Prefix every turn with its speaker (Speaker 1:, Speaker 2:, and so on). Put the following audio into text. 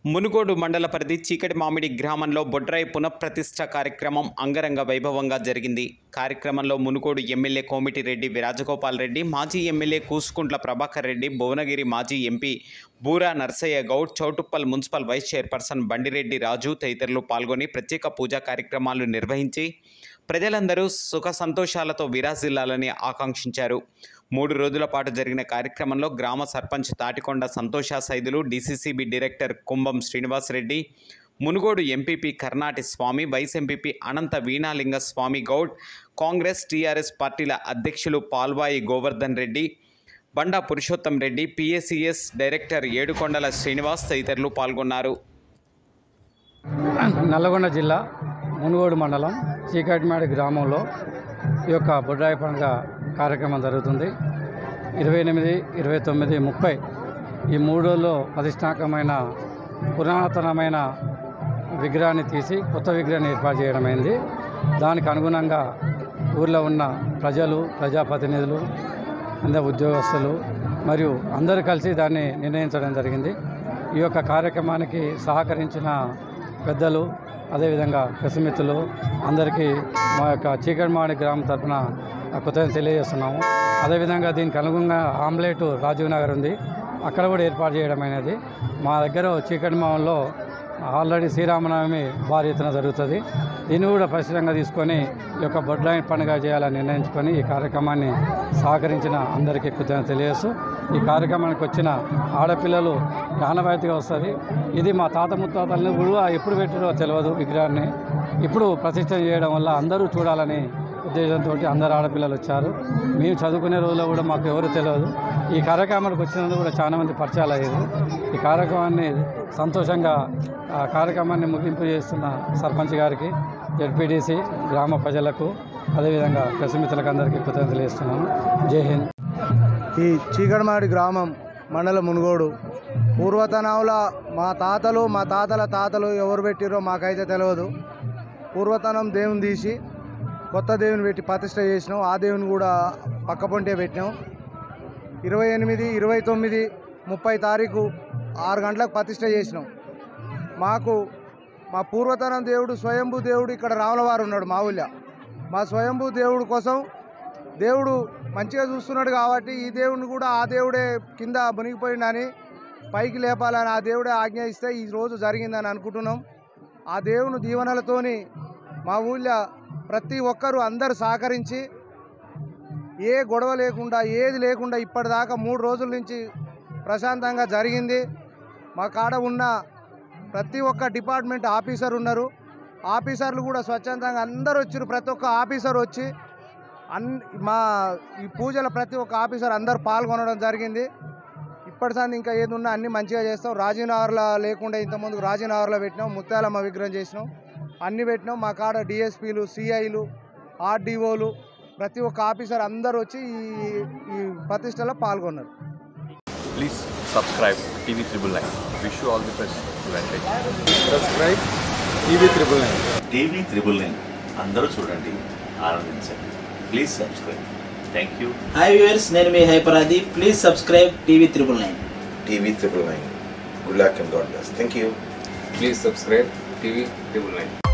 Speaker 1: మునుగోడు మండల పరిధి చీకటి మామిడి గ్రామంలో బొడ్రాయి పునఃప్రతిష్ఠ కార్యక్రమం అంగరంగ వైభవంగా జరిగింది కార్యక్రమంలో మునుగోడు ఎమ్మెల్యే కోమిటిరెడ్డి విరాజగోపాల్ రెడ్డి మాజీ ఎమ్మెల్యే కూసుకుంట్ల ప్రభాకర్ రెడ్డి భువనగిరి మాజీ MP Boora Narsaiah Goud Choutuppal municipal vice chairperson Bandireddy Raju తదితరులు పాల్గొని ప్రత్యేక పూజా కార్యక్రమాలు నిర్వహించి ప్రజలందరూ సుఖ సంతోషాలతో విరాజిల్లాలని ఆకాంక్షించారు మూడు రోజుల పాటు జరిగిన కార్యక్రమంలో గ్రామ sarpanch Tatikonda Santosha Saidulu DCCB director Kumbham Srinivasareddy Munugode MPP Karnati Swamy vice MPP Ananta Veenalinga Swamy Goud Congress TRS పార్టీల అధ్యక్షులు పాల్వాయి గోవర్ధన్ రెడ్డి బండా పురుషోత్తం రెడ్డి పిఎస్సిఎస్ డైరెక్టర్ ఏడుకొండల శ్రీనివాస్ తదితరులు పాల్గొన్నారు
Speaker 2: నల్లగొండ జిల్లా మునుగోడు మండలం చీకటిమాడి గ్రామంలో ఈ యొక్క బుడ్రాయి పండుగ కార్యక్రమం జరుగుతుంది ఇరవై ఎనిమిది ఇరవై తొమ్మిది ముప్పై ఈ మూడు రోజుల్లో ప్రతిష్టాకమైన పురాతనమైన విగ్రహాన్ని తీసి కొత్త విగ్రహాన్ని ఏర్పాటు చేయడమైంది దానికి అనుగుణంగా ఊర్లో ఉన్న ప్రజలు ప్రజాప్రతినిధులు అందరు ఉద్యోగస్తులు మరియు అందరూ కలిసి దాన్ని నిర్ణయించడం జరిగింది ఈ యొక్క కార్యక్రమానికి సహకరించిన పెద్దలు అదేవిధంగా కసిమిత్తులు అందరికీ మా యొక్క చీకటిమాడి గ్రామం తరఫున కృతజ్ఞత తెలియజేస్తున్నాము అదేవిధంగా దీనికి అనుగుణంగా ఆమ్లెట్ రాజీవ్ నగర్ ఉంది అక్కడ కూడా ఏర్పాటు చేయడం అనేది మా దగ్గర చీకటి మావంలో ఆల్రెడీ శ్రీరామనవమి భారీ ఎత్తున జరుగుతుంది దీన్ని కూడా పరిశీలంగా తీసుకొని ఈ యొక్క బొడ్లైన్ పండుగ చేయాలని నిర్ణయించుకొని ఈ కార్యక్రమాన్ని సహకరించిన అందరికీ కృతజ్ఞత తెలియజేస్తూ ఈ కార్యక్రమానికి వచ్చిన ఆడపిల్లలు ఆనవాయితీగా వస్తుంది ఇది మా తాత ముత్తాతల్ని కూడా ఎప్పుడు పెట్టారో తెలియదు విగ్రహాన్ని ఇప్పుడు ప్రతిష్ట చేయడం వల్ల అందరూ చూడాలని ఉద్దేశంతో అందరు ఆడపిల్లలు వచ్చారు మేము చదువుకునే రోజుల్లో కూడా మాకు ఎవరు తెలియదు ఈ కార్యక్రమానికి వచ్చినందుకు కూడా చాలా మంది పరిచయాలు అయ్యారు ఈ కార్యక్రమాన్ని సంతోషంగా ఆ కార్యక్రమాన్ని ముగింపు చేస్తున్న సర్పంచ్ గారికి జడ్పీటీసీ గ్రామ ప్రజలకు అదేవిధంగా ప్రసిమితులకు అందరికీ కృతజ్ఞతలు తెలియజేస్తున్నాను జై హింద్
Speaker 3: ఈ చీకటిమాడి గ్రామం మండల మునుగోడు పూర్వతనంలో మా తాతలు మా తాతల తాతలు ఎవరు పెట్టిరో మాకైతే తెలియదు పూర్వతనం దేవుని తీసి కొత్త దేవుని పెట్టి ప్రతిష్ట చేసినాం ఆ దేవుని కూడా పక్క పొంటే పెట్టినాం ఇరవై ఎనిమిది ఇరవై తొమ్మిది ముప్పై తారీఖు ఆరు గంటలకు ప్రతిష్ట చేసినాం మాకు మా పూర్వతనం దేవుడు స్వయంభూ దేవుడు ఇక్కడ రాములవారు ఉన్నాడు మా ఊళ్ళో మా స్వయంభూ దేవుడు కోసం దేవుడు మంచిగా చూస్తున్నాడు కాబట్టి ఈ దేవుడిని కూడా ఆ దేవుడే కింద మునిగిపోయిండని పైకి లేపాలని ఆ దేవుడే ఆజ్ఞ ఇస్తే ఈ రోజు జరిగిందని అనుకుంటున్నాం ఆ దేవుని దీవెనలతోని మా ఊళ్ళో ప్రతి ఒక్కరూ అందరూ సహకరించి ఏ గొడవ లేకుండా ఏది లేకుండా ఇప్పటిదాకా మూడు రోజుల నుంచి ప్రశాంతంగా జరిగింది మా కాడ ఉన్న ప్రతి ఒక్క డిపార్ట్మెంట్ ఆఫీసర్ ఉన్నారు ఆఫీసర్లు కూడా స్వచ్ఛందంగా అందరూ వచ్చారు ప్రతి ఒక్క ఆఫీసర్ వచ్చి అన్ మా ఈ పూజల ప్రతి ఒక్క ఆఫీసర్ అందరు పాల్గొనడం జరిగింది ఇప్పటిసారి ఇంకా ఏది ఉన్నా అన్నీ మంచిగా చేస్తాం రాజీనగర్లో లేకుండా ఇంతకుముందు రాజీనగర్లో పెట్టినాం ముత్యాలమ్మ విగ్రహం చేసినాం అన్నీ పెట్టినాం మా కాడ డిఎస్పీలు సిఐలు ఆర్డీఓలు ప్రతి ఒక్క ఆఫీసర్ అందరూ వచ్చి ఈ ఈ ప్రతిష్టలో పాల్గొన్నారు
Speaker 4: Please subscribe TV Triple Nine. Wish you all the best. Advantage.
Speaker 3: Subscribe TV triple nine
Speaker 5: TV triple nine అందరూ చూడండి ఆనందించండి please subscribe thank you
Speaker 6: hi viewers నేను మీ హైపరాది please subscribe TV triple nine
Speaker 7: TV triple nine. Good luck and God bless. Thank you.
Speaker 8: Please subscribe TV Triple Nine.